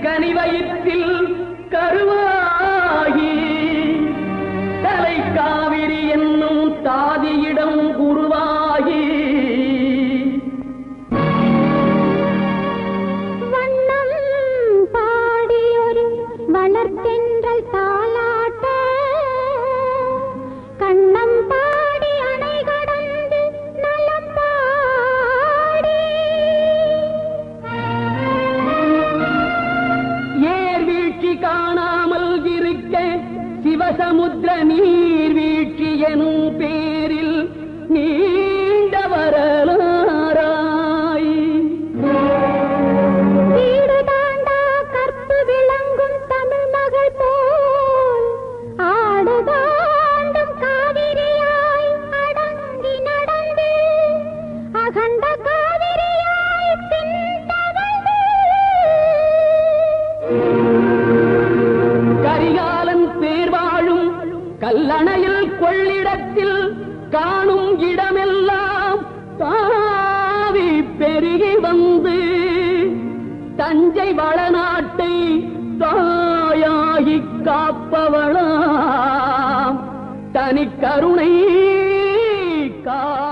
கனிவயிற்றில் கருவாகி தலை காவிரி என்னும் தாதியிடம் உருவாகி வண்ணம் பாடியொரு வளர்த்தென்றல் தாலாட்ட கண்ணம் பாடி அணை கடந்து நலம் பாடி ஏர் வீழ்ச்சி காணாமல் இருக்க சிவசமுத்திர நீர் வீழ்ச்சி எனும் பேரில் நீண்ட வரலாறாய் வீடு தாண்டா கற்பு விளங்கும் தமிழ் மகள் போல் ஆடு தாண்டும் காவிரியாய் அடங்கி நடந்து அகண்ட காவிரியாய் பின் தவழ்ந்து கரிகாலன் பேர் வாழும் கல்லணையில் கொள்ளிடத்தில் காணும் இடமெல்லாம் தாவி பெருகி வந்து தஞ்சை வளநாட்டை தாயாகி காப்பவளாம் தனி கருணை கா